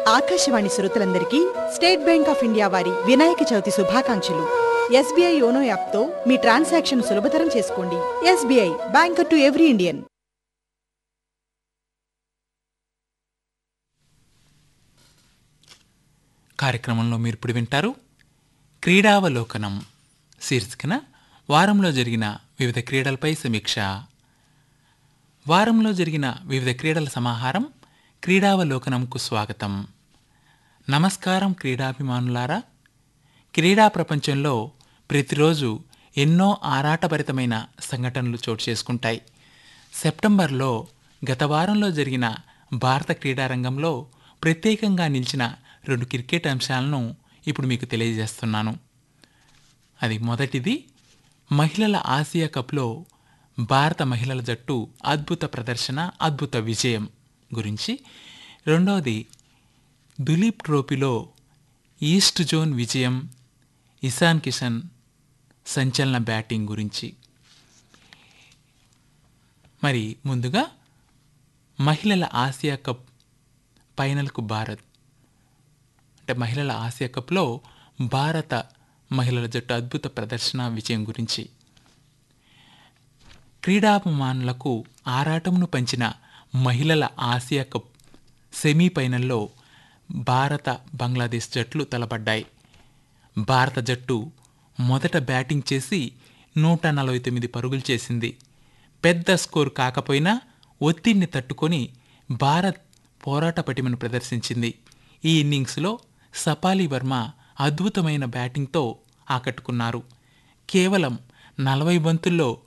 ఆకాశవాణి శ్రోతలందరికీ state bank of India వారి వినాయక చవితి శుభాకాంక్షలు ఎస్బీఐ యోనో యాప్తో మీ ట్రాన్సాక్షన్ సులభతరం చేసుకోండి SBI banker to every Indian కార్యక్రమంలో మీరు ఇప్పుడు వింటారు క్రీడావలోకనం శీర్షికన వారంలో జరిగిన వివిధ క్రీడలపై సమీక్ష వారంలో జరిగిన వివిధ క్రీడల సమాహారం క్రీడావలోకనంకు స్వాగతం నమస్కారం క్రీడాభిమానులారా క్రీడా ప్రపంచంలో ప్రతిరోజు ఎన్నో ఆరాటభరితమైన సంఘటనలు చోటు చేసుకుంటాయి సెప్టెంబర్లో గత వారంలో జరిగిన భారత క్రీడారంగంలో ప్రత్యేకంగా నిలిచిన రెండు క్రికెట్ అంశాలను ఇప్పుడు మీకు తెలియజేస్తున్నాను అది మొదటిది మహిళల ఆసియా కప్లో భారత మహిళల జట్టు అద్భుత ప్రదర్శన అద్భుత విజయం గురించి రెండవది దులీప్ ట్రోఫీలో ఈస్ట్ జోన్ విజయం ఇసాన్ కిషన్ సంచలన బ్యాటింగ్ గురించి మరి ముందుగా మహిళల ఆసియా కప్ ఫైనల్కు భారత్ అంటే మహిళల ఆసియా కప్లో భారత మహిళల జట్టు అద్భుత ప్రదర్శన విజయం గురించి క్రీడాభిమానులకు ఆరాటమును పంచిన మహిళల ఆసియా కప్ సెమీఫైనల్లో భారత బంగ్లాదేశ్ జట్లు తలపడ్డాయి భారత జట్టు మొదట బ్యాటింగ్ చేసి నూట నలభై తొమ్మిది పరుగులు చేసింది పెద్ద స్కోర్ కాకపోయినా ఒత్తిడిని తట్టుకొని భారత్ పోరాట పటిమను ప్రదర్శించింది ఈ ఇన్నింగ్స్లో సపాలి వర్మ అద్భుతమైన బ్యాటింగ్తో ఆకట్టుకున్నారు కేవలం నలభై బంతుల్లో